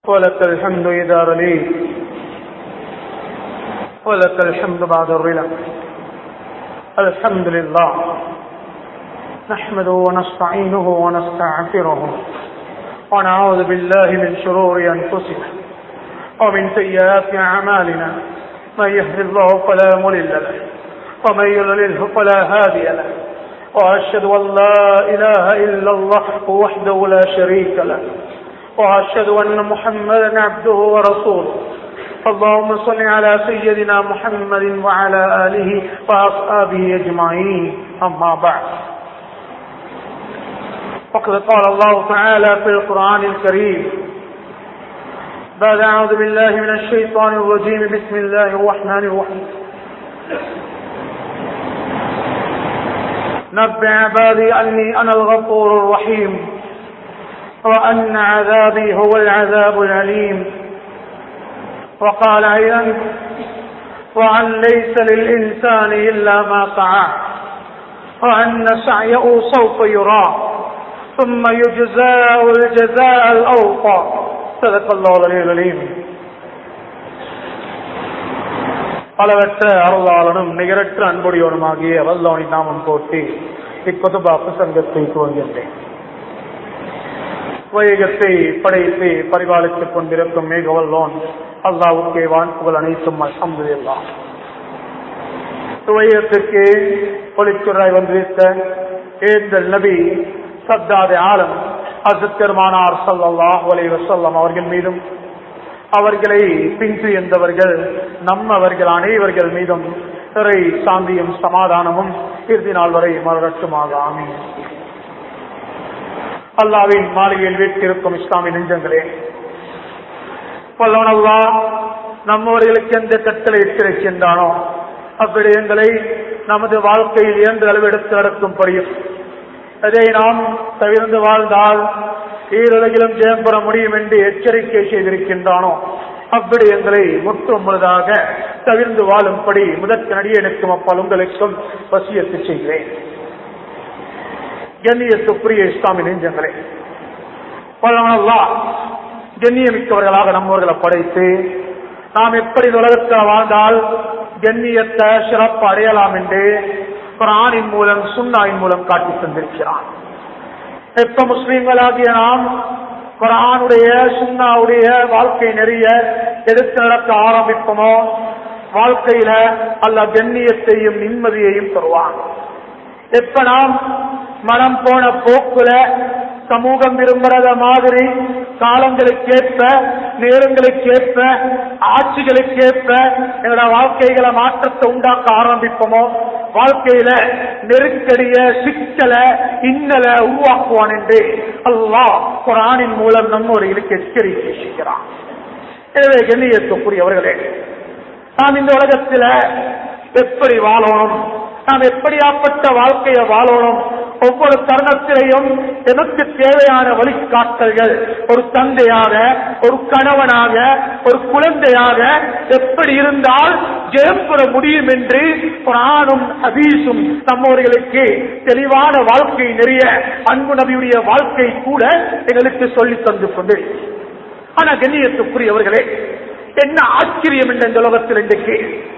ولك الحمد إذا رليت ولك الحمد بعد الرلم الحمد لله نحمده ونستعينه ونستغفره ونعوذ بالله من شرور أنفسنا ومن سيئات أعمالنا من يهد الله فلا مضل له ومن يضلله فلا هادي له وأشهد أن لا إله إلا الله وحده لا شريك له وأشهد أن محمدا عبده ورسوله اللهم صل على سيدنا محمد وعلى آله وأصحابه أجمعين أما بعد وقد قال الله تعالى في القرآن الكريم بعد أعوذ بالله من الشيطان الرجيم بسم الله الرحمن الرحيم نبع عبادي أني أنا الغفور الرحيم وأن عذابي هو العذاب الأليم وقال أيضا وأن ليس للإنسان إلا ما سعى وأن سعيه سوف يرى ثم يجزاء الجزاء الأوفى صدق الله العلي العليم அளவற்ற அருளாளனும் நிகரற்ற அன்புடையவனுமாகிய வல்லவனை நாமம் போட்டி இக்கொதுபா பிரசங்கத்தை துவங்கின்றேன் வையகத்தை படைத்து பரிபாலித்துக் கொண்டிருக்கும் மிக வல்லோன் அல்லாவுக்கே வான்புகள் அனைத்தும் அல்ஹம்துலில்லாஹ் வையகத்திற்கு ஒளிச்சுராய் வந்திருத்த ஏந்தல் நபி சத்தாத ஆலம் அசுத்தர்மானார் சல்லாஹ் வலை வசல்லம் அவர்கள் மீதும் அவர்களை பின்பு எந்தவர்கள் நம்மவர்கள் அனைவர்கள் மீதும் இறை சாந்தியும் சமாதானமும் இறுதி நாள் வரை மலரட்டுமாக ஆமீன் அல்லாவின் மாளிகையில் வீட்டிருக்கும் இஸ்லாமிய நெஞ்சங்களே வல்லவனல்லா நம்மவர்களுக்கு எந்த கட்டளை இட்டிருக்கின்றானோ அவ்விடயங்களை நமது வாழ்க்கையில் இயன்று அளவெடுத்து நடக்கும்படியும் அதை நாம் தவிர்ந்து வாழ்ந்தால் ஈருலகிலும் ஜெயம் பெற முடியும் என்று எச்சரிக்கை செய்திருக்கின்றானோ அவ்விடயங்களை முற்றும் முழுதாக தவிர்ந்து வாழும்படி முதற்கு நடிகனுக்கும் அப்பால் உங்களுக்கும் வசியத்து செய்கிறேன் கண்ணியத்துக்குரிய இஸ்லாமிய நெஞ்சங்களே பலனல்லா கண்ணியமிக்கவர்களாக நம்மவர்களை படைத்து நாம் எப்படி உலகத்தில் வாழ்ந்தால் கண்ணியத்தை சிறப்பு அடையலாம் என்று குரானின் மூலம் சுண்ணாவின் மூலம் காட்டி தந்திருக்கிறான் எப்ப முஸ்லீம்களாகிய நாம் குரானுடைய சுண்ணாவுடைய வாழ்க்கை நெறிய எடுத்து நடக்க ஆரம்பிப்போமோ வாழ்க்கையில அல்ல கண்ணியத்தையும் நிம்மதியையும் தருவான் எப்ப நாம் மனம் போன போக்குல சமூகம் விரும்புறத மாதிரி காலங்களுக்கேற்ப நேரங்களுக்கேற்ப ஆட்சிகளுக்கேற்ப எங்களோட வாழ்க்கைகளை மாற்றத்தை உண்டாக்க ஆரம்பிப்போமோ வாழ்க்கையில நெருக்கடிய சிக்கல இன்னல உருவாக்குவான் என்று அல்லாஹ் குரானின் மூலம் நம்மோர்களுக்கு எச்சரிக்கை செய்கிறான் எனவே கண்ணியத்துக்குரியவர்களே நாம் இந்த உலகத்துல எப்படி வாழணும் நாம் எப்படியாப்பட்ட வாழ்க்கையை வாழணும் ஒவ்வொரு தருணத்திலையும் எனக்கு தேவையான வழிகாட்டல்கள் ஒரு தந்தையாக ஒரு கணவனாக ஒரு குழந்தையாக எப்படி இருந்தால் ஜெயம் பெற முடியும் என்று குரானும் ஹதீஸும் நம்மவர்களுக்கு தெளிவான வாழ்க்கை நிறைய அன்பு நபியுடைய வாழ்க்கை கூட எங்களுக்கு சொல்லி தந்து கொண்டு ஆனா கண்ணியத்துக்குரியவர்களே என்ன ஆச்சரியம் என்ற இந்த உலகத்தில் இன்றைக்கு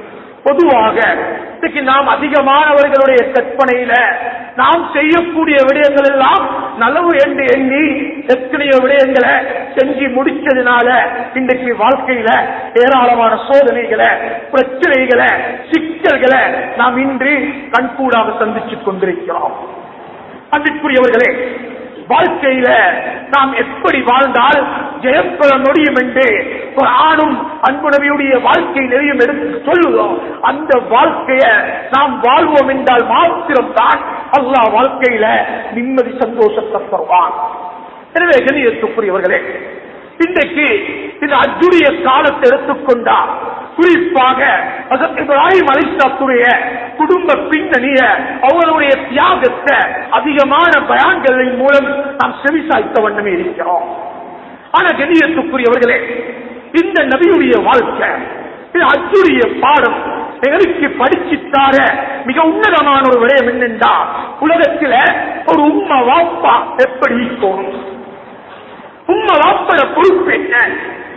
பொதுவாக இன்னைக்கு நாம் அதிகமானவர்களுடைய கற்பனையில நாம் செய்யக்கூடிய விடயங்கள் எல்லாம் நலவு என்று எண்ணி எத்தனையோ விடயங்களை செஞ்சு முடிச்சதுனால இன்றைக்கு வாழ்க்கையில ஏராளமான சோதனைகளை பிரச்சனைகளை சிக்கல்களை நாம் இன்று கண்கூடாக சந்திச்சுக் கொண்டிருக்கிறோம் அன்பிற்குரியவர்களே வாழ்க்கையில நாம் எப்படி வாழ்ந்தால் ஜெயம் பெற முடியும் என்று ஒரு ஆணும் அன்புணவியுடைய வாழ்க்கை நெறியும் எடுத்து சொல்லுவோம் அந்த வாழ்க்கைய நாம் வாழ்வோம் என்றால் மாத்திரம் தான் அல்லா வாழ்க்கையில நிம்மதி சந்தோஷத்தை தருவான் எனவே கணியத்துக்குரியவர்களே இன்றைக்கு இந்த அஜுடைய காலத்தை எடுத்துக்கொண்டா குறிப்பாக இப்ராஹிம் அலிஸ்லாத்துடைய குடும்ப பின்னணிய அவருடைய தியாகத்தை அதிகமான பயான்களின் மூலம் நாம் செவிசாய்த்த வண்ணமே இருக்கிறோம் ஆனா கணியத்துக்குரியவர்களே இந்த நபியுடைய வாழ்க்கை இது அச்சுடைய பாடம் எங்களுக்கு படிச்சுத்தார மிக உன்னதமான ஒரு விடயம் என்னென்றா உலகத்துல ஒரு உம்மா வாப்பா எப்படி தோணும் உம்மா வாப்பட பொறுப்பு என்ன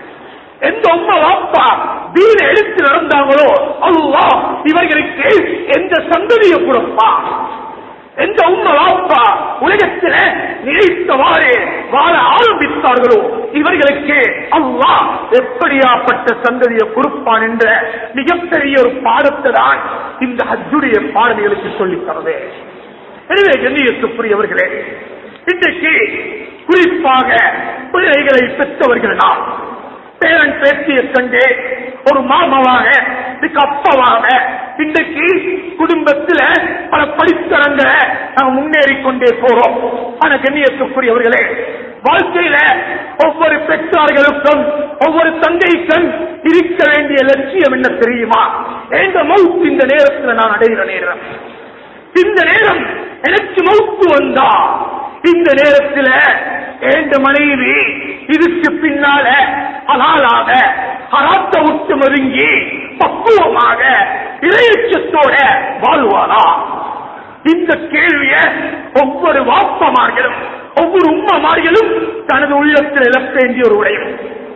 எந்த உம்மா வாப்பா வீர எடுத்து நடந்தாங்களோ அல்லாஹ் இவர்களுக்கு எந்த சந்ததியை கொடுப்பா எந்த உண்மை வாப்பா உலகத்தில் நினைத்தவாறு வாழ ஆரம்பித்தார்களோ இவர்களுக்கு அல்லாஹ் எப்படியாப்பட்ட சந்ததியை கொடுப்பான் என்ற மிகப்பெரிய ஒரு பாடத்தை தான் இந்த ஹஜ்ஜுடைய பாடல்களுக்கு சொல்லித் தரது எனவே கண்ணியத்துக்குரியவர்களே இன்றைக்கு குறிப்பாக பிள்ளைகளை பெற்றவர்கள் நாம் பேரன் பேத்திய கண்டு ஒரு மாமாவாக இதுக்கு அப்பாவாக இன்றைக்கு குடும்பத்துல பல படித்தரங்களை நாம் முன்னேறி கொண்டே போறோம் ஆனா கண்ணியத்துக்குரியவர்களே வாழ்க்கையில ஒவ்வொரு பெற்றார்களுக்கும் ஒவ்வொரு தங்கைக்கும் இருக்க வேண்டிய லட்சியம் என்ன தெரியுமா எந்த மவுத்து இந்த நேரத்தில் நான் அடைகிற நேரம் இந்த நேரம் எனக்கு மவுத்து வந்தா இந்த நேரத்தில் ஏண்ட மனைவி இதுக்கு பின்னால ஹலாலாக ஹராத்த விட்டு மருங்கி பக்குவமாக இறையச்சத்தோட வாழ்வாரா இந்த கேள்விய ஒவ்வொரு வாப்பமார்களும் ஒவ்வொரு உம்மமார்களும் தனது உள்ளத்தில் இழக்க வேண்டிய ஒரு உடையும்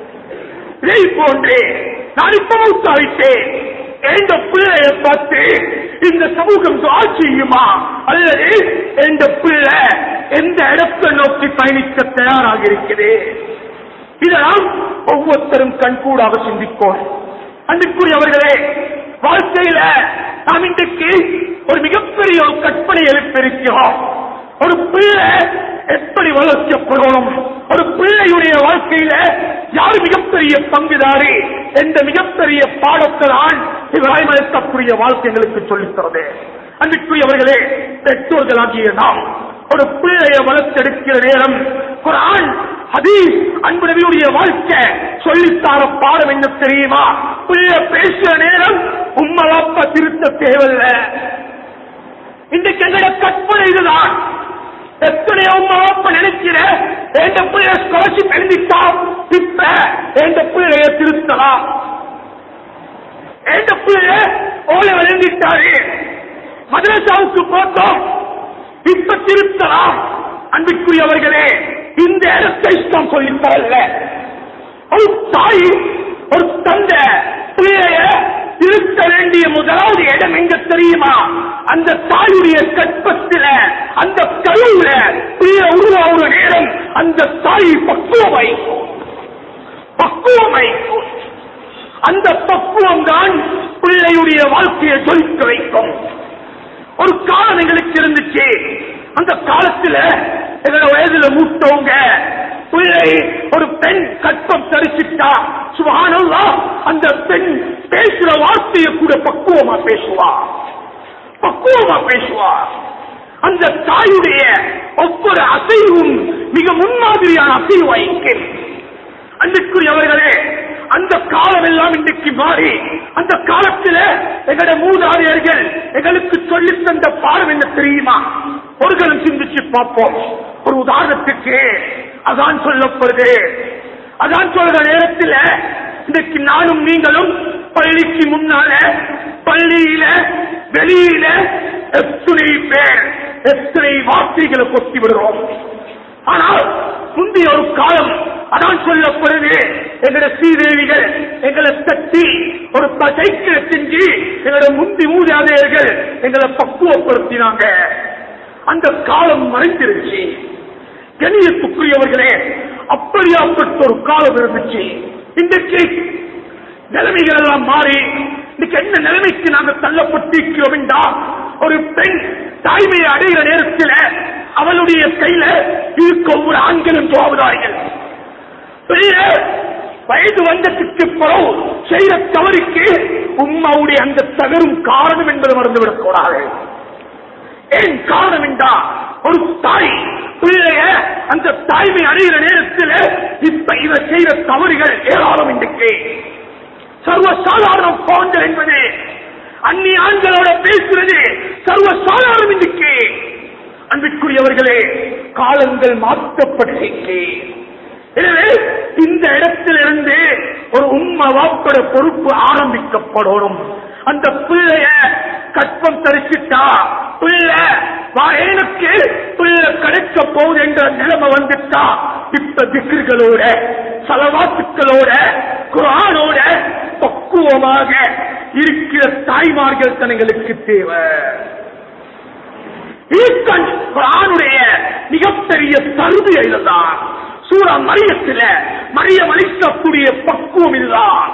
இதை போன்றே நான் இப்ப மூத்தாவிட்டேன் எந்த பிள்ளையை பார்த்து இந்த சமூகம் துவா செய்யுமா அல்லது எந்த பிள்ளை எந்த இடத்தை நோக்கி பயணிக்க தயாராக இருக்குது இதெல்லாம் ஒவ்வொருத்தரும் கண்கூடாக சிந்திக்கோம் அன்புக்குரியவர்களே வாழ்க்கையில நாம் இன்றைக்கு ஒரு மிகப்பெரிய ஒரு கற்பனை எழுப்பியிருக்கிறோம் ஒரு பிள்ளை எப்படி வளர்க்கப்படணும் ஒரு பிள்ளையுடைய வாழ்க்கையில யார் மிகப்பெரிய பங்குதாரி என்ற மிகப்பெரிய பாடத்தை தான் இப்ராஹிம் அளிக்கக்கூடிய வாழ்க்கை எங்களுக்கு சொல்லித் தரது அன்புக்குரியவர்களே பெற்றோர்களாகிய நாம் ஒரு பிள்ளையை வளர்த்தெடுக்கிற நேரம் குரான் ஹதீஸ் அன்பு நபியுடைய வாழ்க்கை சொல்லித்தார பாடம் என்ன தெரியுமா பிள்ளை பேசுற நேரம் உம்மலாப்ப திருத்த தேவையில்லை இன்றைக்கு எங்களோட கற்பனை இதுதான் எத்தனையோ உமாப்ப நினைக்கிற எந்த பிள்ளைய ஸ்காலர்ஷிப் எழுதிட்டா இப்ப எந்த பிள்ளைய திருத்தலாம் எந்த பிள்ளைய ஓலை எழுதிட்டாரு மதரசாவுக்கு பார்த்தோம் இப்ப திருத்தலாம் அன்பிற்குரியவர்களே இந்த இடத்தை இஷ்டம் சொல்லித்தாரல்ல ஒரு தாய் ஒரு தந்தை பிள்ளைய திருத்த வேண்டிய முதலாவது இடம் எங்க தெரியுமா அந்த தாயுடைய கற்பத்தில அந்த கழுவுல பிள்ளை உருவாகிற நேரம் அந்த தாய் பக்குவமை பக்குவமை அந்த பக்குவம் தான் பிள்ளையுடைய வாழ்க்கையை ஜொலிக்க வைக்கும் ஒரு காலம் எங்களுக்கு இருந்துச்சு அந்த காலத்துல எங்களோட வயதுல மூத்தவங்க பிள்ளை ஒரு பெண் கற்பம் தரிசிட்டா சுபானல்லா அந்த பெண் பேசுற வார்த்தையை கூட பக்குவமா பேசுவா பக்குவமா பேசுவா அந்த தாயுடைய ஒவ்வொரு அசைவும் மிக முன்மாதிரியான அசைவு வைக்கும் அன்புக்குரியவர்களே அந்த காலம் எல்லாம் இன்றைக்கு மாறி அந்த காலத்தில் எங்களோட மூதாதையர்கள் எங்களுக்கு சொல்லி தந்த பாடம் என்ன தெரியுமா ஒருகளும் சிந்திச்சு பார்ப்போம் ஒரு உதாரணத்துக்கு அதான் சொல்லப்படுது அதான் சொல்ற நேரத்தில் இன்றைக்கு நானும் நீங்களும் பள்ளிக்கு முன்னால பள்ளியில வெளியில எத்தனை பேர் எத்தனை வார்த்தைகளை கொட்டி விடுறோம் ஆனால் முந்தைய ஒரு காலம் அதான் சொல்லப்படுது எங்களோட ஸ்ரீதேவிகள் எங்களை தட்டி ஒரு சைக்கிளை செஞ்சு எங்களோட முந்தி மூதாதையர்கள் எங்களை பக்குவப்படுத்தினாங்க அந்த காலம் மறைஞ்சிருச்சு கணியத்துக்குரியவர்களே அப்படியாப்பட்ட ஒரு காலம் இருந்துச்சு இன்றைக்கு நிலைமைகள் எல்லாம் மாறி இன்னைக்கு என்ன நிலைமைக்கு நாங்கள் தள்ளப்பட்டிருக்கிறோம் என்றா ஒரு பெண் தாய்மையை அடைகிற நேரத்தில் அவளுடைய கையில இருக்க ஒவ்வொரு ஆண்களும் துவாவதாரிகள் பெரிய வயது வந்ததுக்கு பிறகு செய்த தவறுக்கு உம்மாவுடைய அந்த தகரும் காரணம் என்பது மறந்துவிடக் கூடாது ஏன் காரணம் என்றா ஒரு தாய் பிள்ளைய அந்த தாய்மை அடைகிற நேரத்தில் இப்ப இவர் செய்த தவறுகள் ஏராளம் இன்றைக்கு சர்வசாதாரணம் போன்ற என்பது அந்நிய ஆண்களோட பேசுறது சர்வசாதாரணம் இன்றைக்கு அன்பிற்குரியவர்களே காலங்கள் மாற்றப்பட்டிருக்கு எனவே இந்த இடத்திலிருந்து ஒரு உண்மை வாப்பட பொறுப்பு ஆரம்பிக்கப்படணும் அந்த பிள்ளைய கற்பம் தரிசிட்டா பிள்ளை எனக்கு பிள்ளை கிடைக்க போகுது என்ற நிலைமை வந்துட்டா இப்ப திக்குகளோட சலவாத்துக்களோட குரான் பக்குவமாக இருக்கிற தாய்மார்கள் தனங்களுக்கு தேவை இதுதான் குரானுடைய மிகப்பெரிய தருமையில தான் சூரா மரியத்தில மரியம் அளிக்கக்கூடிய பக்குவம் இதுதான்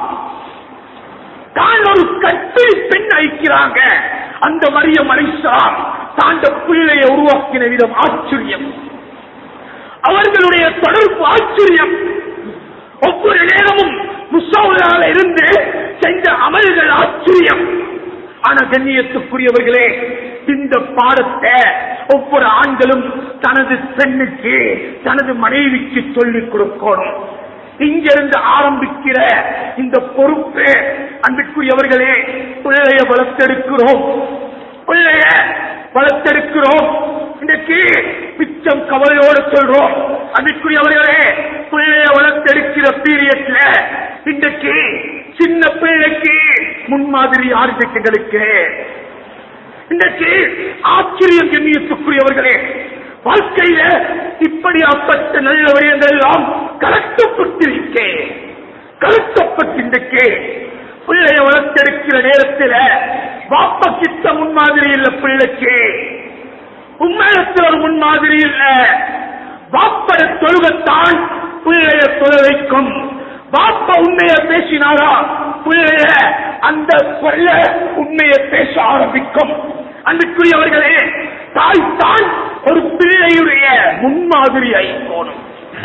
தான் ஒரு கற்பிணி பெண் அழிக்கிறாங்க அந்த மரியம் அலிஸ்லாம் தாண்ட பிள்ளையை உருவாக்கின விதம் ஆச்சரியம் அவர்களுடைய தொடர்பு ஆச்சரியம் ஒவ்வொரு நேரமும் முசாவுலால இருந்து செஞ்ச அமல்கள் ஆச்சரியம் ஆனா கண்ணியத்துக்குரியவர்களே இந்த பாடத்தை ஒவ்வொரு ஆண்களும் தனது பெண்ணுக்கு தனது மனைவிக்கு சொல்லிக் கொடுக்கணும் இங்கிருந்து ஆரம்பிக்கிற இந்த பொறுப்பு அன்புக்குரியவர்களே பிள்ளைய வளர்த்தெடுக்கிறோம் பிள்ளைய வளர்த்தெடுக்கிறோம் இன்றைக்கு மிச்சம் கவலையோடு சொல்றோம் அன்புக்குரியவர்களே பிள்ளைய வளர்த்தெடுக்கிற பீரியட்ல இன்றைக்கு சின்ன பிள்ளைக்கு முன்மாதிரி ஆர்ஜிக்கங்களுக்கு இன்றைக்கு ஆச்சரியம் கண்ணியத்துக்குரியவர்களே வாழ்க்கையில இப்படியாப்பட்ட நல்ல விடயங்கள் எல்லாம் கலக்கப்பட்டிருக்கே கலக்கப்பட்டிருக்கே பிள்ளைய வளர்த்தெடுக்கிற நேரத்தில் வாப்ப கிட்ட முன்மாதிரி இல்ல பிள்ளைக்கு உண்மையத்தில் ஒரு முன்மாதிரி இல்ல வாப்பட தொழுகத்தான் பிள்ளைய தொழ வைக்கும் வாப்ப உண்மையை பேசினாரா பிள்ளைய அந்த சொல்ல உண்மையை பேச ஆரம்பிக்கும் அன்புக்குரியவர்களே தாய் தான் ஒரு பிள்ளையுடைய முன்மாதிரியை போனும்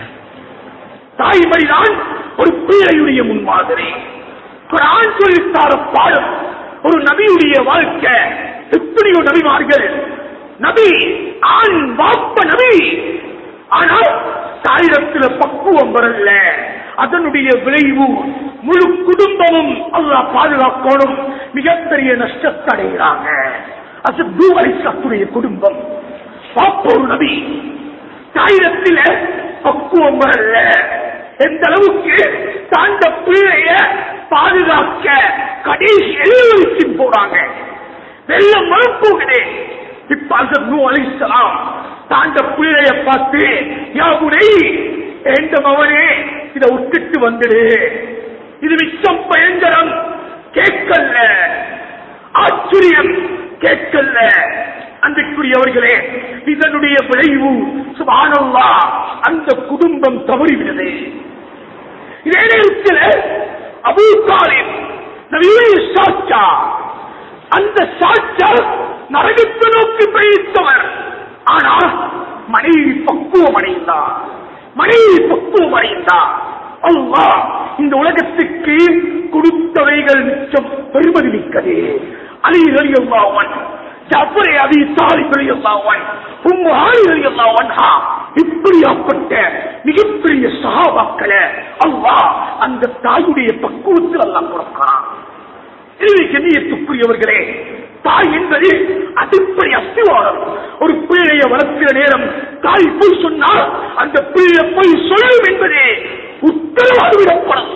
தாய்மைதான் ஒரு பிள்ளையுடைய முன்மாதிரி குரான் சொல்லித்தார பாடம் ஒரு நபியுடைய வாழ்க்கை எத்தனையோ நபிமார்கள் நபி ஆண் வாப்ப நபி ஆனால் தாயிரத்துல பக்குவம் வரல அதனுடைய விளைவு முழு குடும்பமும் அல்லாஹ் பாதுகாக்கணும் மிகப்பெரிய நஷ்டத்தை அடைகிறாங்க அது தூவரிசத்துடைய குடும்பம் பாப்ப ஒரு நபி தாயிரத்தில பக்குவம் வரல எந்த அளவுக்கு தாண்ட பிள்ளைய பாதுகாக்க கடைசி எழுவரிக்கு போறாங்க வெள்ளம் மறுப்போகுதே இப்ப அசத் நூ அலிசலாம் தாண்ட பிள்ளைய பார்த்து யாவுனை எந்த மவனே இதை விட்டுட்டு வந்துடு இது மிச்சம் பயங்கரம் கேட்கல ஆச்சரியம் கேட்கல அன்றைக்குரியவர்களே இதனுடைய விளைவு சுபானல்லா அந்த குடும்பம் தவறிவிடுது இதே நேரத்தில் அபூத்தாலின் நவீன சாட்சா அந்த சாட்சா நரகத்தை நோக்கி பிரயித்தவர் ஆனால் மனைவி பக்குவம் அடைந்தார் மனைவி பக்குவம் அடைந்தார் அல்லாஹ் இந்த உலகத்துக்கு கொடுத்தவைகள் மிச்சம் பெருமதி மிக்கது அலி அலியல்லாவன் ஜஃபரை அபி தாலிப் அலியல்லாவன் உம்மு ஆலி அலியல்லாவன் இப்படியாப்பட்ட மிகப்பெரிய சகாபாக்களை அல்லாஹ் அந்த தாயுடைய பக்குவத்தில் அல்லாஹ் கொடுக்கிறான் இது கண்ணியத்துக்குரியவர்களே தாய் என்பது அடிப்படை அஸ்திவாரம் ஒரு பிள்ளையை வளர்க்கிற நேரம் தாய் போய் சொன்னால் அந்த பிள்ளை போய் சொல்லும் என்பதே உத்தரவாது விடப்படும்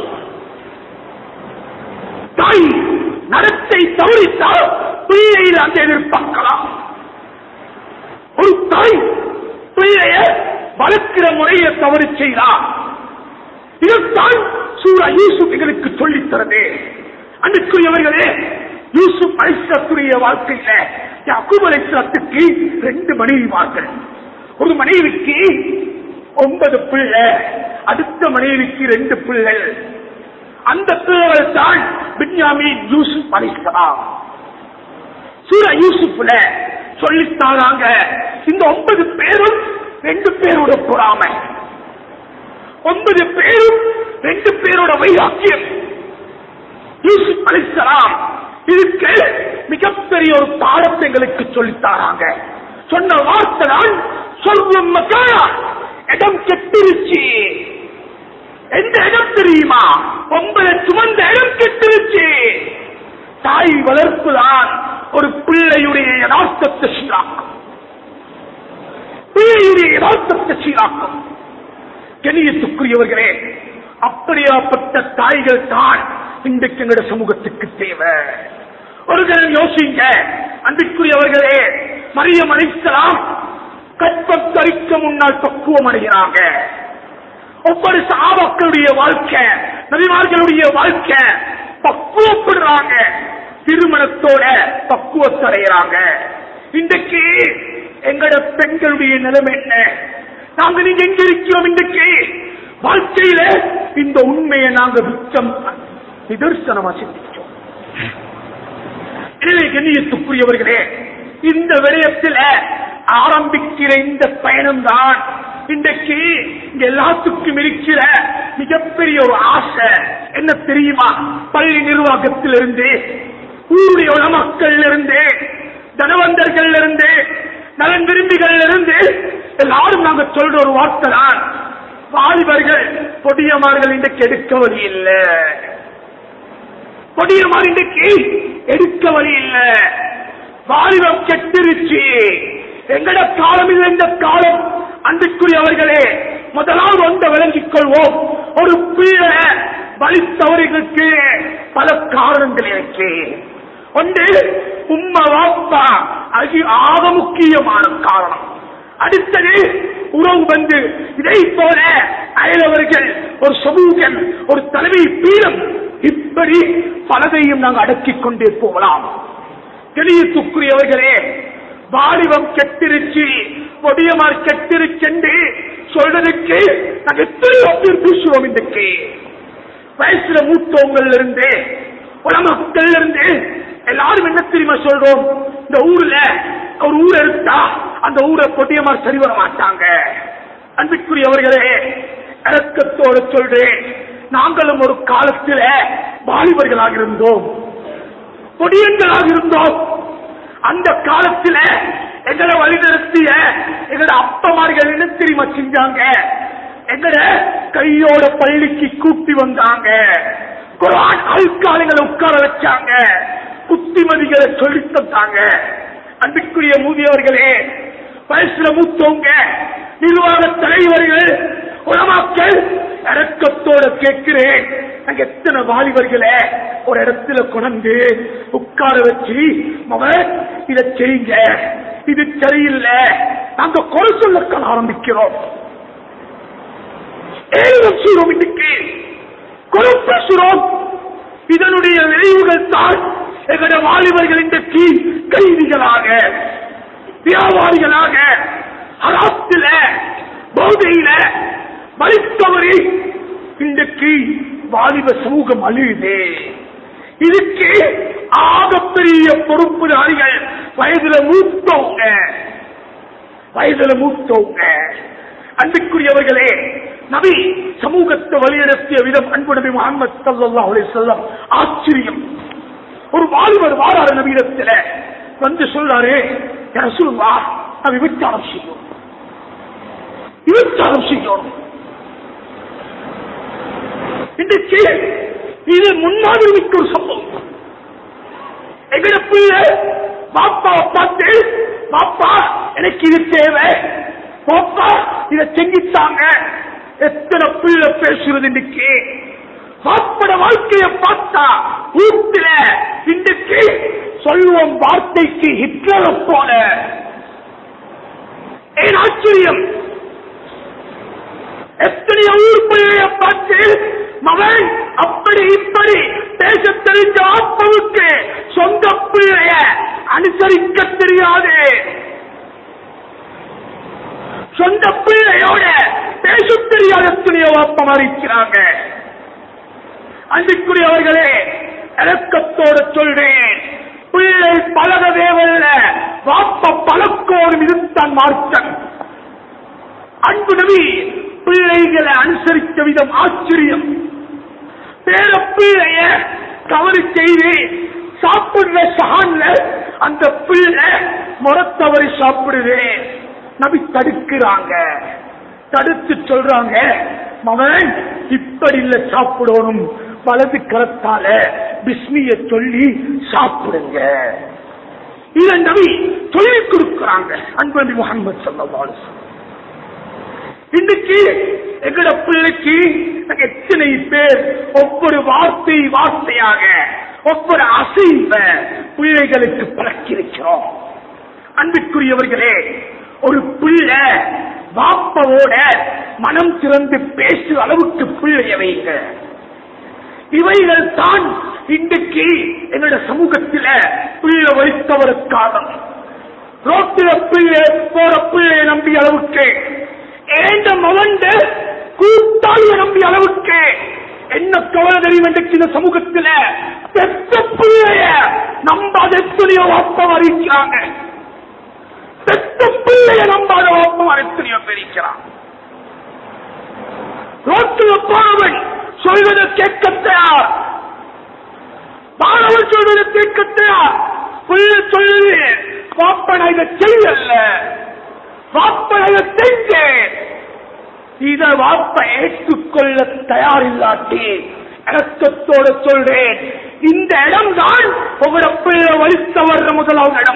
தாய் நடத்தை தவறித்தால் பிள்ளையில் அந்த எதிர்பார்க்கலாம் ஒரு தாய் பிள்ளைய வளர்க்கிற முறையை தவறு செய்தார் இதைத்தான் சூரா யூசுப் எங்களுக்கு சொல்லித் தரது அன்றைக்குரியவர்களே யூசுப் அலிஸ்லத்துடைய வாழ்க்கையில யாக்கூப் அலிஸ்லத்துக்கு ரெண்டு மனைவிமார்கள் ஒரு மனைவிக்கு ஒன்பது பிள்ளை அடுத்த மனைவிக்கு ரெண்டு பிள்ளைகள் அந்த பிள்ளைகள் தான் பின்யாமின் யூசுப் அலிஸ்லாம் சூர யூசுப்ல சொல்லித்தாராங்க இந்த ஒன்பது பேரும் ரெண்டு பேரோட பொறாமை ஒன்பது பேரும் ரெண்டு பேரோட வைராக்கியம் யூசுப் அலிஸ்லாம் இதுக்கு மிகப்பெரிய ஒரு பாடத்தை எங்களுக்கு சொல்லித்தாராங்க சொன்ன வார்த்தை தான் சொல்லும் மக்கா இடம் கெட்டிருச்சு எந்த இடம் தெரியுமா ஒன்பது சுமந்த இடம் கெட்டிருச்சு தாய் வளர்ப்பு தான் ஒரு பிள்ளையுடைய யதார்த்தத்தை சீராக்கும் பிள்ளையுடைய யதார்த்தத்தை சீராக்கும் கணியத்துக்குரியவர்களே அப்படியாப்பட்ட தாய்கள் தான் இன்றைக்கு எங்களுடைய சமூகத்துக்கு தேவை ஒரு கணம் யோசிங்க அன்பிற்குரியவர்களே மரியம் அழைக்கலாம் கற்பம் தரிக்க முன்னால் பக்குவம் அடைகிறாங்க ஒவ்வொரு சாபாக்களுடைய வாழ்க்கை நபிமார்களுடைய வாழ்க்கை பக்குவப்படுறாங்க திருமணத்தோட பக்குவத்தடைகிறாங்க இன்றைக்கு எங்கட பெண்களுடைய நிலைமை என்ன நாங்க நீங்க எங்க இருக்கிறோம் இன்றைக்கு வாழ்க்கையில இந்த உண்மையை நாங்க மிச்சம் நிதர்சனமா சிந்திச்சோம் எனவே கண்ணியத்துக்குரியவர்களே இந்த விடயத்தில் ஆரம்பிக்கிற இந்த பயணம் தான் இன்றைக்கு இங்க எல்லாத்துக்கும் இருக்கிற மிகப்பெரிய ஒரு ஆசை என்ன தெரியுமா பள்ளி நிர்வாகத்திலிருந்து ஊருடைய உலமக்கள் இருந்து தனவந்தர்கள் இருந்து நலன் விரும்பிகள் இருந்து எல்லாரும் நாங்க சொல்ற ஒரு வார்த்தை தான் வாலிபர்கள் பொடியமார்கள் இன்றைக்கு எடுக்க வழி இல்லை பொடியமார் இன்றைக்கு எடுக்க வழி இல்லை வாலிபம் கெட்டிருச்சு எங்கட காலம் இல்லை இந்த காலம் அன்றைக்குரியவர்களே முதலாவது ஒன்றை விளங்கிக் கொள்வோம் ஒரு பிள்ளை வலித்தவர்களுக்கு பல காரணங்கள் இருக்கு ஒன்று உம்மா வாப்பா அது ஆக முக்கியமான காரணம் அடுத்தது உறவு வந்து இதை போல அயலவர்கள் ஒரு சமூகம் ஒரு தலைமை பீடம் இப்படி பலதையும் நாங்கள் அடக்கிக் கொண்டே போகலாம் தெளியத்துக்குரியவர்களே வாலிபம் கெட்டிருச்சு பொடியமார் கெட்டிருச்சென்று சொல்றதுக்கு நாங்கள் எத்தனையோ பேர் பேசுவோம் இன்றைக்கு வயசுல மூத்தவங்கள்ல இருந்து உலமக்கள் இருந்து எல்லாரும் என்ன தெரியுமா சொல்றோம் இந்த ஊர்ல ஒரு ஊர் எடுத்தா அந்த ஊரை பொட்டியமார் சரி வர மாட்டாங்க அன்பிற்குரியவர்களே இறக்கத்தோடு சொல்றேன் நாங்களும் ஒரு காலத்துல வாலிபர்களாக இருந்தோம் பொடியங்களாக இருந்தோம் அந்த காலத்துல எங்களை வழிநடத்திய எங்களோட அப்பமார்கள் என்ன தெரியுமா செஞ்சாங்க எங்கட கையோட பள்ளிக்கு கூட்டி வந்தாங்க குரான் அல்காலங்களை உட்கார வச்சாங்க புத்திமதிகளை சொல்லி தந்தாங்க அன்பிற்குரிய மூதியவர்களே வயசுல மூத்தவங்க நிர்வாக தலைவர்கள் உலமாக்கள் இறக்கத்தோட கேட்கிறேன் நாங்க எத்தனை வாலிபர்களை ஒரு இடத்துல கொண்டு உட்கார வச்சு மகன் இதை செய்யுங்க இது சரியில்லை நாங்க குறை சொல்ல ஆரம்பிக்கிறோம் ஏழு செய்கிறோம் இன்னைக்கு குறை பேசுகிறோம் இதனுடைய விளைவுகள் தான் எங்களுடைய வாலிபர்கள் இன்றைக்கு கைதிகளாக வியாபாரிகளாக அராத்தில போதையில மறித்தவரை இன்றைக்கு வாலிப சமூகம் அழியுதே இதுக்கு ஆகப்பெரிய பொறுப்புதாரிகள் வயதுல மூத்தவங்க வயதுல மூத்தவங்க அன்புக்குரியவர்களே நபி சமூகத்தை வழிநடத்திய விதம் அன்பு நபி முகமது சல்லா செல்லம் ஆச்சரியம் ஒரு வாலிபர் வாராறு நபீரத்தில் வந்து சொல்றாரு சொல்லுவா நான் விபச்சாரம் செய்யும் விபச்சாரம் செய்யும் இன்றைக்கு இது முன்னாடி மிக்க ஒரு சம்பவம் எங்கட பிள்ளை பாப்பா பார்த்து பாப்பா எனக்கு இது தேவை பாப்பா இதை செஞ்சித்தாங்க எத்தனை பிள்ளை பேசுறது இன்னைக்கு பாப்பட வாழ்க்கையை பார்த்தா வீட்டுல இன்றைக்கு சொல்லுவோம் வார்த்தைக்கு ஹிட்லரை போல ஏன் ஆச்சரியம் எத்தனை ஊர் பிள்ளைய பார்த்து மகன் அப்படி இப்படி பேச தெரிஞ்ச ஆத்மாவுக்கு சொந்த பிள்ளைய அனுசரிக்க தெரியாது சொந்த பிள்ளையோட பேச தெரியாத எத்தனையோ ஆப்பமா இருக்கிறாங்க அன்றைக்குரியவர்களே இறக்கத்தோடு சொல்றேன் பிள்ளை பழக தேவல்ல வாப்ப பழக்கோடும் இதுதான் மார்க்கம் அன்பு நபி பிள்ளைகளை அனுசரித்த விதம் ஆச்சரியம் பேர பிள்ளைய தவறு செய்து சாப்பிடுற சகான்ல அந்த பிள்ளை முறத்தவரை சாப்பிடுது நபி தடுக்கிறாங்க தடுத்து சொல்றாங்க மகன் இப்படி இல்ல சாப்பிடணும் வலது கரத்தால பிஸ்மிய சொல்லி சாப்பிடுங்க இதை நபி சொல்லிக் கொடுக்கிறாங்க அன்பு நபி முகமது சல்லல்லாஹு இன்னைக்கு எங்கட பிள்ளைக்கு நாங்க எத்தனை பேர் ஒவ்வொரு வார்த்தை வார்த்தையாக ஒவ்வொரு அசைவ பிள்ளைகளுக்கு பழக்கிருக்கிறோம் அன்பிற்குரியவர்களே ஒரு பிள்ளை வாப்பவோட மனம் திறந்து பேசும் அளவுக்கு பிள்ளைய வைங்க இவைகள் தான் இன்றைக்கு எங்களுடைய சமூகத்தில பிள்ளை வலித்தவருக்காக ரோட்டில பிள்ளை போற பிள்ளையை நம்பிய அளவுக்கு ஏண்ட மவண்ட கூட்டாளிய நம்பிய அளவுக்கு என்ன கவலை தெரியும் இன்றைக்கு இந்த சமூகத்தில பெத்த பிள்ளைய நம்பாத எத்தனையோ வாப்பம் அறிவிக்கிறாங்க பெத்த பிள்ளைய நம்பாத வாப்பம் எத்தனையோ பிரிக்கிறான் ரோட்டில் போனவன் சொல்வதை கேட்க தயார் மாணவன் சொல்வதை கேட்க தயார் புள்ள சொல்லுது வாப்பன இதை செய்யல வாப்பன இதை செஞ்சேன் இத வாப்ப ஏற்றுக்கொள்ள தயாரில்லாட்டி இறக்கத்தோடு சொல்றேன் இந்த இடம் தான் உங்களோட பிள்ளை வலித்த வர்ற முதலாவது இடம்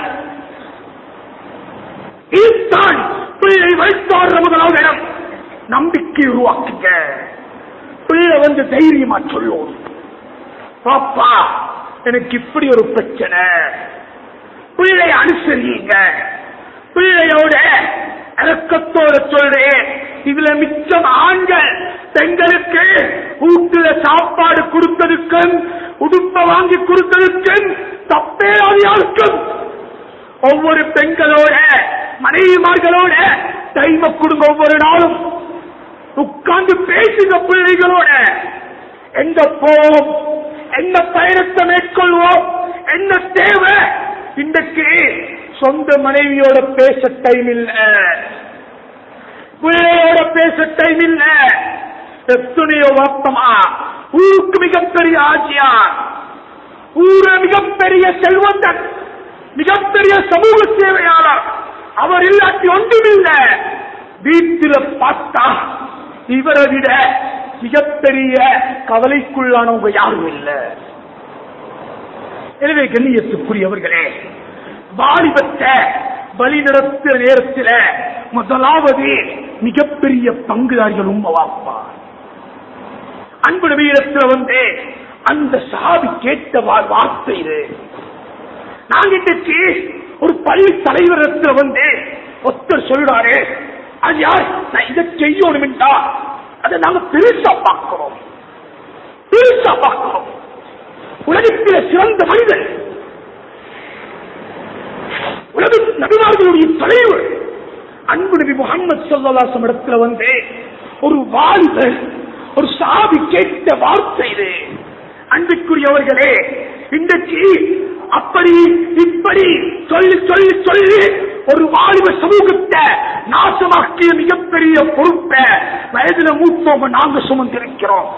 இதுதான் பிள்ளை வலித்த வர்ற முதலாவது இடம் நம்பிக்கை உருவாக்குங்க பிள்ளை வந்து தைரியமா சொல்லும் பாப்பா எனக்கு இப்படி ஒரு பிரச்சனை பிள்ளை அனுசரிங்க பிள்ளையோட இறக்கத்தோட சொல்றேன் இதுல மிச்சம் ஆண்கள் பெண்களுக்கு வீட்டுல சாப்பாடு கொடுத்ததுக்கும் உடுப்ப வாங்கி கொடுத்ததுக்கும் தப்பே யாருக்கும் ஒவ்வொரு பெண்களோட மனைவிமார்களோட டைம கொடுங்க ஒவ்வொரு நாளும் உட்கார்ந்து பேசுங்க பிள்ளைகளோட எங்க போவோம் என்ன பயணத்தை மேற்கொள்வோம் என்ன தேவை இன்றைக்கு சொந்த மனைவியோட பேச டைம் இல்ல பிள்ளையோட பேச டைம் இல்ல எத்தனையோ வாப்பமா ஊருக்கு மிகப்பெரிய ஆட்சியார் ஊர மிகப்பெரிய செல்வந்தன் மிகப்பெரிய சமூக சேவையாளர் அவர் இல்லாட்டி ஒன்றுமில்ல வீட்டில பார்த்தா இவரை விட மிகப்பெரிய கவலைக்குள்ளானவங்க யாரும் இல்லை எனவே கண்ணியத்துக்குரியவர்களே வாலிபத்தை வழி நடத்துற நேரத்தில் முதலாவது மிகப்பெரிய பங்குதாரிகள் உண்மை வாப்பா அன்பு நபீரத்தில் வந்து அந்த சாவி கேட்ட வா- வார்த்தை இது நாங்க இன்றைக்கு ஒரு பள்ளி தலைவரத்தில் வந்து ஒருத்தர் சொல்றாரு அது யார் நான் இதை செய்யணும் என்றா அதை நாங்க பெருசா பார்க்கிறோம் பெருசா பார்க்கிறோம் உலகத்தில சிறந்த மனிதன் உலக நபிமார்களுடைய தலைவர் அன்பு நபி முகமது சொல்லலாசம் இடத்துல வந்து ஒரு வாலிபர் ஒரு சாவி கேட்ட வார்த்தை இது அன்புக்குரியவர்களே இன்றைக்கு அப்படி இப்படி சொல்லி சொல்லி சொல்லி ஒரு வாலிப சமூகத்தை நாசமாக்கிய மிகப்பெரிய பொறுப்பை வயதுல மூத்தவங்க நாங்க சுமந்திருக்கிறோம்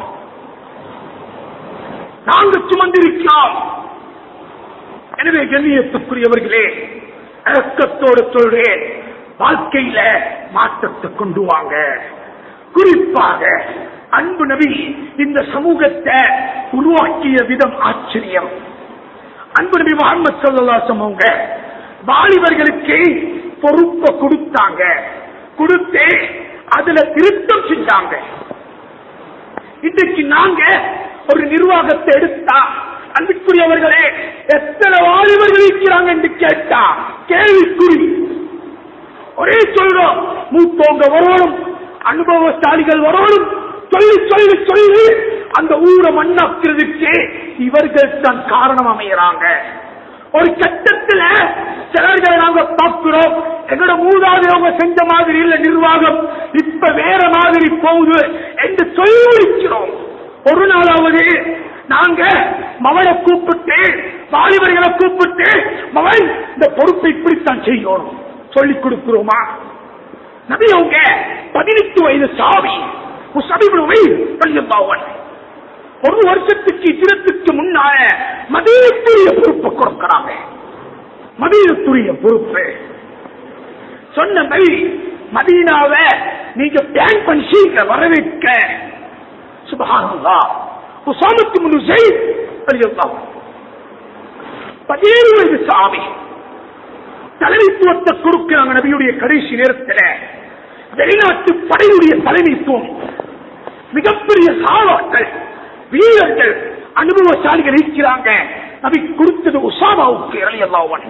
நாங்க சுமந்திருக்கிறோம் எனவே கண்ணியத்துக்குரியவர்களே இறக்கத்தோடு சொல்றேன் வாழ்க்கையில மாற்றத்தை கொண்டு வாங்க குறிப்பாக அன்பு நபி இந்த சமூகத்தை உருவாக்கிய விதம் ஆச்சரியம் அன்பு நபி முகமது சல்லாசம் அவங்க வாலிபர்களுக்கு பொறுப்பை கொடுத்தாங்க கொடுத்து அதுல திருத்தம் செஞ்சாங்க இன்றைக்கு நாங்க ஒரு நிர்வாகத்தை எடுத்தா அன்புக்குரியவர்களே எத்தனை வாலிபர்கள் இருக்கிறாங்க என்று கேட்டா கேள்விக்குறி ஒரே சொல்றோம் மூத்தவங்க வரணும் அனுபவசாலிகள் வரணும் சொல்லி சொல்லி சொல்லி அந்த ஊரை மண்ணாக்குறதுக்கு இவர்கள் தான் காரணம் அமையறாங்க ஒரு கட்டத்துல சிலர்களை நாங்க பார்க்கிறோம் எங்களோட மூதாதையவங்க செஞ்ச மாதிரி இல்ல நிர்வாகம் இப்ப வேற மாதிரி போகுது என்று சொல்லிக்கிறோம் ஒரு நாளாவது நாங்க மவனை கூப்பிட்டு வாலிபர்களை கூப்பிட்டு மவன் இந்த பொறுப்பை இப்படித்தான் செய்யணும் சொல்லிக் கொடுக்கிறோமா நபி அவங்க பதினெட்டு வயது சாவி சபிபுவை பள்ளியம்பாவன் ஒரு வருஷத்துக்கு இத்திரத்துக்கு முன்னால மதீனத்துரிய பொறுப்பை கொடுக்கிறாங்க மதீனத்துரிய பொறுப்பு சொன்ன மாதிரி மதீனாவை நீங்க பிளான் பண்ணி வரவேற்க சுபஹானல்லா உசாமத்து முன்னு செய் பள்ளியம்பாவன் பதினேழு வயது சாமி தலைமைத்துவத்தை கொடுக்கிறாங்க நபியுடைய கடைசி நேரத்தில் வெளிநாட்டு படையுடைய தலைமைத்துவம் மிகப்பெரிய சாவாக்கள் வீரர்கள் அனுபவசாலிகள் இருக்கிறாங்க நபி கொடுத்தது உசாமாவுக்கு இறையல்லாவன்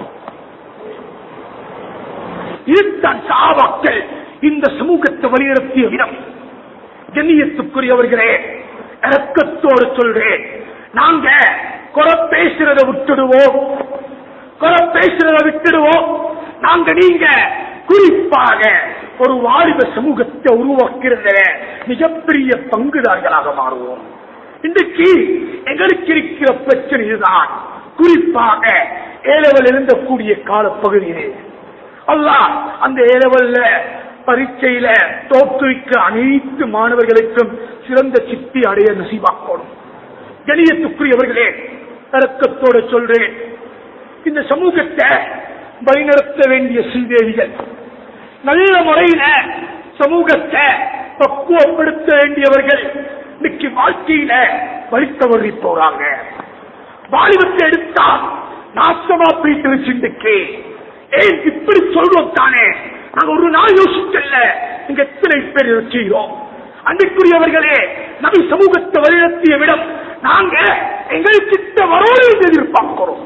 இதுதான் சாவாக்கள் இந்த சமூகத்தை வலியுறுத்திய விதம் கண்ணியத்துக்குரியவர்களே இறக்கத்தோடு சொல்றேன் நாங்க குறை பேசுறத விட்டுடுவோம் குறை பேசுறத விட்டுடுவோம் நாங்க நீங்க குறிப்பாக ஒரு வாலிப சமூகத்தை உருவாக்குறத மிகப்பெரிய பங்குதாரிகளாக மாறுவோம் இன்றைக்கு எங்களுக்கு இருக்கிற பிரச்சனை இதுதான் குறிப்பாக ஏலவல் இருந்தக்கூடிய காலப்பகுதியிலே அல்லாஹ் அந்த ஏலவல்ல பரீட்சையில தோற்றுவிக்க அனைத்து மாணவர்களுக்கும் சிறந்த சித்தி அடைய நசிவாக்கணும் கணியத்துக்குரியவர்களே தரக்கத்தோட சொல்றேன் இந்த சமூகத்தை வழிநடத்த வேண்டிய ஸ்ரீதேவிகள் நல்ல முறையில சமூகத்தை பக்குவப்படுத்த வேண்டியவர்கள் இன்னைக்கு வாழ்க்கையில வழித்தவறி போறாங்க வாலிபத்தை எடுத்தா நாசமா போயிட்டு வச்சுருக்கு ஏன் இப்படி சொல்றோம் தானே நாங்க ஒரு நாள் யோசிக்கல இங்க எத்தனை பேர் இருக்கிறோம் அன்றைக்குரியவர்களே நபி சமூகத்தை வழிநடத்திய விடம் நாங்க எங்கள் கிட்ட வரோடு எதிர்பார்க்கிறோம்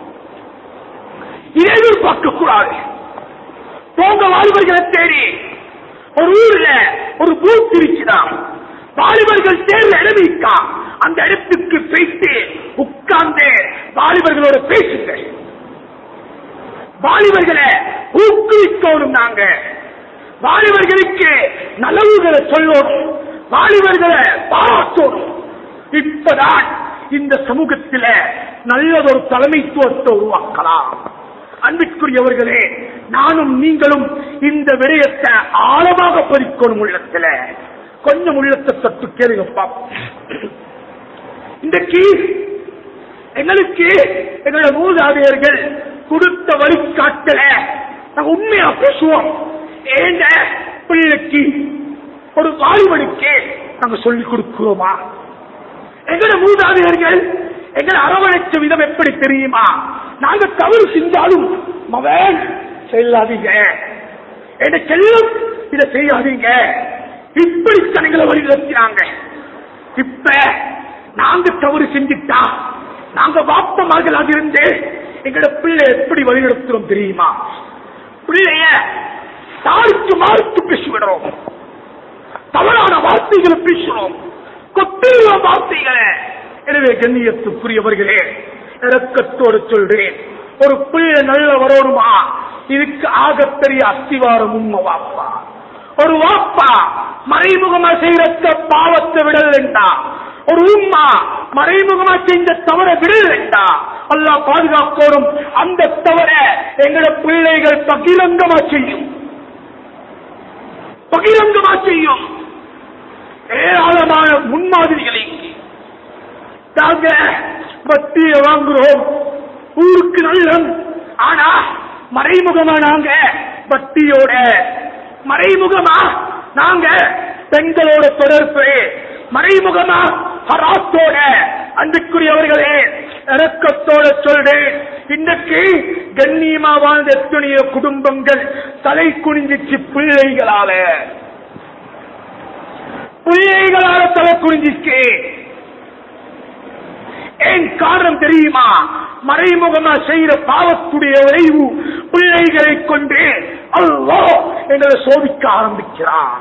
இதை எதிர்பார்க்க கூடாது போங்க வாலிபர்களை தேடி ஒரு ஊர்ல ஒரு பூத் இருக்குதான் வாலிபர்கள் தேர்ந்த இடம் இருக்கா அந்த இடத்துக்கு போயிட்டு உட்கார்ந்து வாலிபர்களோட பேசுங்க வாலிபர்களை ஊக்குவிக்கணும் நாங்க வாலிபர்களுக்கு நலவுகளை சொல்லணும் வாலிபர்களை பாராட்டணும் இப்பதான் இந்த சமூகத்தில நல்லதொரு தலைமைத்துவத்தை உருவாக்கலாம் அன்பிற்குரியவர்களே நானும் நீங்களும் இந்த விடயத்தை ஆழமாக பதிக்கணும் உள்ளத்துல கொஞ்சம் உள்ளத்தை தொட்டு கேளுங்கப்பா இன்றைக்கு எங்களுக்கு எங்களோட மூதாதையர்கள் கொடுத்த வழிகாட்டல நாங்க உண்மையா பேசுவோம் ஏண்ட பிள்ளைக்கு ஒரு வாலிபனுக்கு நாங்க சொல்லிக் கொடுக்கிறோமா எங்களோட மூதாதையர்கள் எங்களை அரவணைச்ச விதம் எப்படி தெரியுமா நாங்க தவறு செஞ்சாலும் மவன் செல்லாதீங்க என் செல்லும் இதை செய்யாதீங்க இப்படி தனங்களை வழிநடத்தினாங்க இப்ப நாங்க தவறு செஞ்சுட்டா நாங்க வாப்பமாகலாக இருந்து எங்களோட பிள்ளை எப்படி வழிநடத்துறோம் தெரியுமா பிள்ளைய தாருக்கு மாறுக்கு பேசிவிடுறோம் தவறான வார்த்தைகளை பேசுறோம் கொட்டுள்ள வார்த்தைகளை எனவே கண்ணியத்துக்குரியவர்களே இறக்கத்தோடு சொல்றேன் ஒரு பிள்ளை நல்ல வரணுமா இதுக்கு ஆகப்பெரிய அஸ்திவாரம் உண்மை வாப்பா ஒரு வாப்பா மறைமுகமா செய்யற பாவத்தை விடல் வேண்டா ஒரு உம்மா மறைமுகமா செஞ்ச தவற விடல் வேண்டா அல்லா பாதுகாக்கோடும் அந்த தவற எங்களோட பிள்ளைகள் பகிரங்கமா செய்யும் பகிரங்கமா செய்யும் ஏராளமான முன்மாதிரிகளை நாங்க வட்டியை வாங்குறோம் ஊருக்கு நல்லம் ஆனா மறைமுகமா நாங்க வட்டியோட மறைமுகமா நாங்க பெண்களோட தொடர்பு மறைமுகமா ஹராத்தோட அன்புக்குரியவர்களே இறக்கத்தோட சொல்றேன் இன்றைக்கு கண்ணியமா வாழ்ந்த எத்தனையோ குடும்பங்கள் தலை குனிஞ்சிச்சு பிள்ளைகளால பிள்ளைகளால தலை குனிஞ்சிச்சு ஏன் காரணம் தெரியுமா மறைமுகமா செய்யற பாவத்துடைய விளைவு பிள்ளைகளை கொண்டு அல்லோ எங்களை சோதிக்க ஆரம்பிக்கிறான்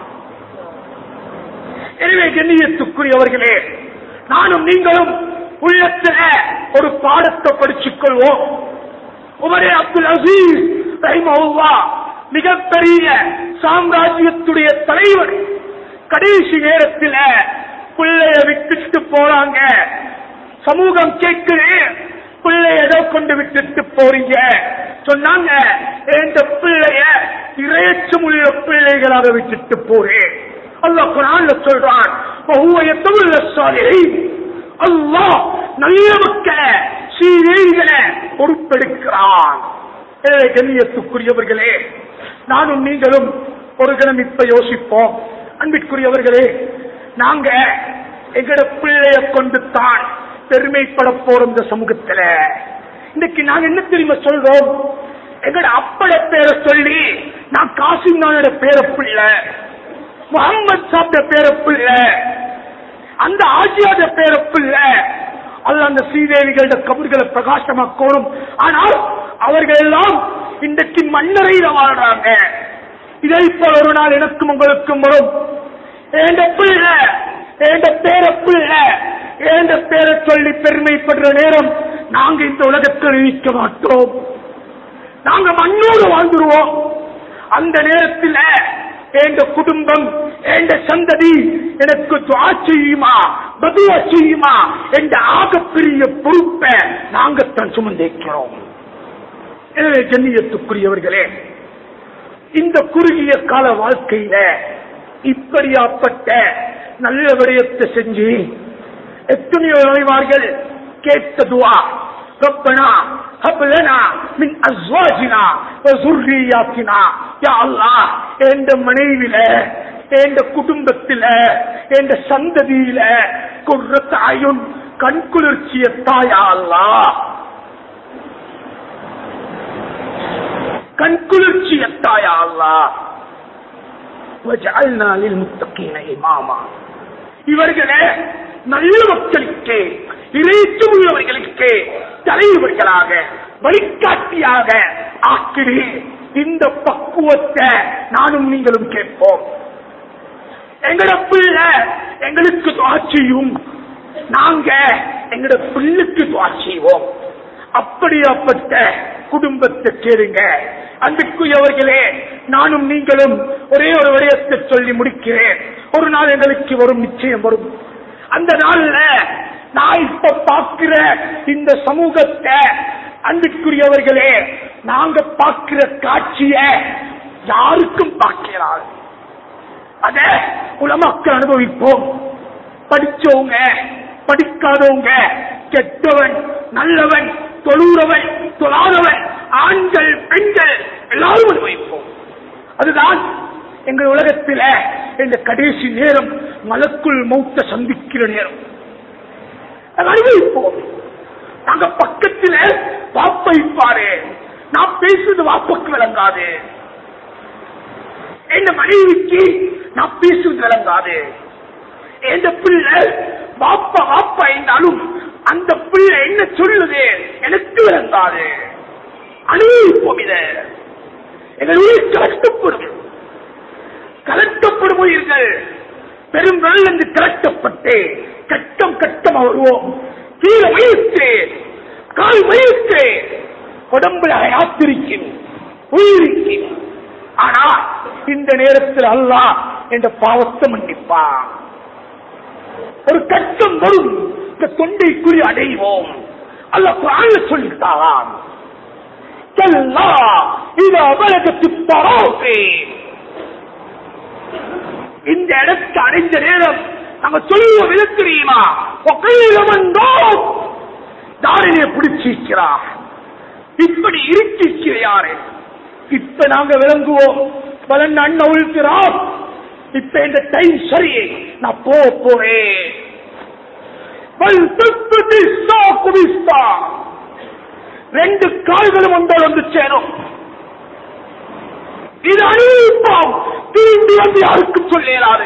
எனவே கண்ணியத்துக்குரியவர்களே நானும் நீங்களும் உள்ளத்துல ஒரு பாடத்தை படிச்சுக் கொள்வோம் உமரே அப்துல் அசீஸ் ரஹிமஹுல்லா மிகப்பெரிய சாம்ராஜ்யத்துடைய தலைவர் கடைசி நேரத்தில் பிள்ளைய விட்டுட்டு போறாங்க சமூகம் கேட்குது பிள்ளை எதை கொண்டு விட்டுட்டு போறீங்க சொன்னாங்க எந்த பிள்ளைய இறையச்சம் உள்ள பிள்ளைகளாக விட்டுட்டு போறேன் அல்லாஹ் குரான்ல சொல்றான் எத்தமுள்ள சாலை அல்லாஹ் நல்ல மக்களை சீரேகளை பொறுப்பெடுக்கிறான் ஏழை கண்ணியத்துக்குரியவர்களே நானும் நீங்களும் ஒரு கணம் இப்ப யோசிப்போம் அன்பிற்குரியவர்களே நாங்க எங்கட பிள்ளைய கொண்டு தான் பெருமைப்பட போறோம் இந்த சமூகத்துல இன்னைக்கு நாங்க என்ன தெரியுமா சொல்றோம் எங்கட அப்பட பேரை சொல்லி நான் காசிம் நாயோட பேர பிள்ளை முகமது சாப்பிட்ட பேர பிள்ளை அந்த ஆட்சியாத பேர பிள்ளை அல்ல அந்த ஸ்ரீதேவிகளோட கபர்களை பிரகாசமாக்கணும் ஆனால் அவர்கள் எல்லாம் இன்றைக்கு மண்ணறையில வாழ்றாங்க இதை போல ஒரு நாள் எனக்கும் உங்களுக்கும் வரும் ஏண்ட பிள்ளை ஏண்ட பேர பிள்ளை ஏண்ட பேரை சொல்லி பெருமைப்படுற நேரம் நாங்க இந்த உலகத்தில் நிற்க மாட்டோம் நாங்க மண்ணோடு வாழ்ந்துருவோம் அந்த நேரத்தில் எங்க குடும்பம் எங்க சந்ததி எனக்கு துவா செய்யுமா பதுவா செய்யுமா என்ற ஆகப்பெரிய பொறுப்பை நாங்கத்தான் சுமந்திருக்கிறோம் எனவே ஜன்னியத்துக்குரியவர்களே இந்த குறுகிய கால வாழ்க்கையில இப்படியாப்பட்ட நல்ல விடயத்தை செஞ்சு எத்தனையோ நுழைவார்கள் கேட்ட துவா ربنا هب لنا من ازواجنا وذرياتنا يا الله என்ற மனைவில என்ற குடும்பத்தில என்ற சந்ததியில குர்ரத்தாயும் கண்குளிர்ச்சிய தாயா அல்லாஹ் கண்குளிர்ச்சிய தாயா அல்லாஹ் وجعلنا للمتقين اماما இவர்களே நல்ல மக்களுக்கு இறைச்சு உள்ளவர்களுக்கு தலைவர்களாக வழிகாட்டியாக ஆக்கிடு இந்த பக்குவத்தை நானும் நீங்களும் கேட்போம் எங்கட பிள்ளை எங்களுக்கு துவா செய்யும் நாங்க எங்கட பிள்ளைக்கு துவா செய்வோம் அப்படியாப்பட்ட குடும்பத்தை கேளுங்க அன்புக்குரியவர்களே நானும் நீங்களும் ஒரே ஒரு விடயத்தை சொல்லி முடிக்கிறேன் ஒரு நாள் எங்களுக்கு வரும் நிச்சயம் வரும் அந்த நாள்ல நான் இப்ப பார்க்கிற இந்த சமூகத்தை அன்புக்குரியவர்களே நாங்க பார்க்கிற காட்சிய யாருக்கும் பார்க்கிறாள் அத உலமாக்கள் அனுபவிப்போம் படிச்சவங்க படிக்காதவங்க கெட்டவன் நல்லவன் தொழுறவன் தொழாதவன் ஆண்கள் பெண்கள் எல்லாரும் அனுபவிப்போம் அதுதான் எங்கள் உலகத்தில இந்த கடைசி நேரம் மலக்குள் மௌத்த சந்திக்கிற நேரம் அதை அனுபவிப்போம் நாங்க பக்கத்துல வாப்ப இருப்பாரு நான் பேசுறது வாப்பக்கு விளங்காது என் மனைவிக்கு நான் பேசுவது விளங்காது எந்த பிள்ளை வாப்பா வாப்பா என்றாலும் அந்த பிள்ளை என்ன சொல்லுது எனக்கு விளங்காது அனுபவிப்போம் இத எங்களுடைய கலட்டப்படும் கலட்டப்படும் உயிர்கள் பெரும் வெள்ளந்து கலட்டப்பட்டு கட்டம் கட்டமா வருவோம் கீழே வயிற்று கால் வயிற்று உடம்புல யாத்திரிக்கும் உயிரிக்கும் ஆனா இந்த நேரத்தில் அல்லாஹ் என்ற பாவத்தை மன்னிப்பான் ஒரு கட்டம் வரும் இந்த தொண்டைக்குறி அடைவோம் அல்ல குரான்ல சொல்லிட்டான் கல்லா இது அபலகத்து பரோசே இந்த இடத்தை அடைந்த நேரம் நாங்க சொல்லுவ விதத்திரியுமா தாரிணிய பிடிச்சிருக்கிறா இப்படி இருக்கிக்கிற யாரு இப்ப நாங்க விளங்குவோம் பலன் அண்ணன் உழுக்கிறார் இப்ப இந்த டைம் சரி நான் போக போறேன் பல் துப்புதி சாக்கு விஸ்தா. ரெண்டு கால்களும் ஒன்றோடு வந்து சேரும் இது அனுபவிப்போம் திரும்பி வந்து யாருக்கும் சொல்ல இயலாது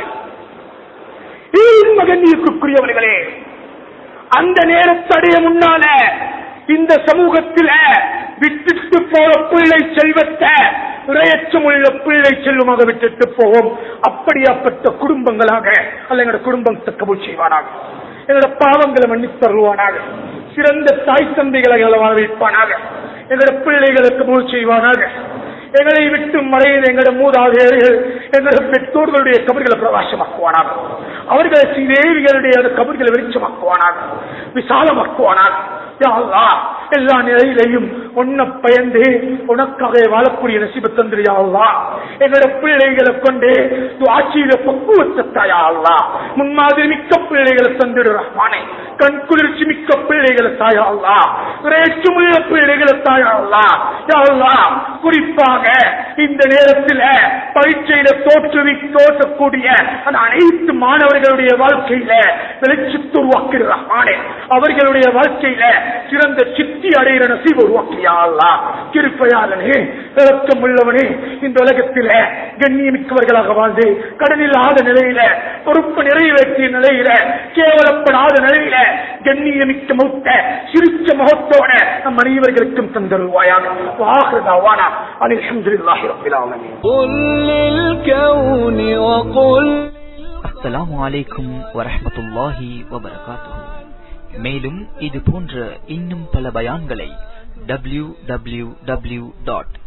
மகன்யக்குரியவர்களே அந்த நேரத்தடைய முன்னால இந்த சமூகத்தில விட்டுட்டு போற பிள்ளை செல்வத்தை இறையச்சமுள்ள பிள்ளை செல்வமாக விட்டுட்டு போவோம் அப்படியாப்பட்ட குடும்பங்களாக அல்ல எங்களோட குடும்பத்தை கபூல் செய்வானாக எங்களோட பாவங்களை மன்னித்து தருவானாக சிறந்த தாய் தந்தைகளை எங்களை வாழ வைப்பானாக எங்களோட பிள்ளைகளுக்கு கபூல் செய்வானாக எங்களை விட்டு மறையில் எங்களோட மூதாதையர்கள் எங்களோட பெற்றோர்களுடைய கபர்களை பிரகாசமாக்குவானாக அவர்களை சிதேவிகளுடைய அந்த கபர்களை வெளிச்சமாக்குவானாக விசாலமாக்குவானாக யா அல்லாஹ், எல்லா நிலையிலையும் உன்னை பயந்து உனக்காக வாழக்கூடிய நசிப தந்திரியா அல்லா எங்களோட பிள்ளைகளை கொண்டு ஆட்சியில பக்குவத்தை தாயா அல்லா முன்மாதிரி மிக்க பிள்ளைகளை தந்திடு ரஹ்மானே கண் குளிர்ச்சி மிக்க பிள்ளைகளை தாயா அல்லா ரேச்சுமுள்ள பிள்ளைகளை தாயா அல்லா யா அல்லாஹ், குறிப்பாக இந்த நேரத்தில் பரீட்சையில தோற்றுவி தோற்றக்கூடிய அந்த அனைத்து மாணவர்களுடைய வாழ்க்கையில வெளிச்சத்து உருவாக்குகிற ரஹ்மானே அவர்களுடைய வாழ்க்கையில சிறந்த சித்தி அடைகிற நசீப் உருவாக்கியா அல்லா கிருப்பையாளனே இறக்கம் உள்ளவனே இந்த உலகத்தில கண்ணியமிக்கவர்களாக வாழ்ந்து கடனில்லாத நிலையில பொறுப்பு நிறைவேற்றிய நிலையில கேவலப்படாத நிலையில கண்ணியமிக்க முத்த சிரிச்ச முகத்தோட நம் அனைவர்களுக்கும் தந்தருவாயாக வாகுதாவானா அல்ஹம்துலில்லாஹி ரப்பில் ஆலமீன் قل للكون وقل அஸ்ஸலாமு அலைக்கும் வரஹ்மத்துல்லாஹி வபரகாத்துஹு மேலும் இது போன்ற இன்னும் பல பயான்களை டபிள்யூ டபிள்யூ டபிள்யூ டாட்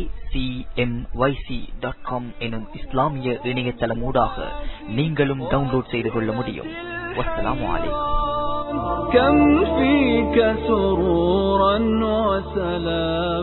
எனும் இஸ்லாமிய இணையதளமூடாக நீங்களும் டவுன்லோட் செய்து கொள்ள முடியும் வஸ்ஸலாமு அலைக்கும் كم فيك سرورا وسلام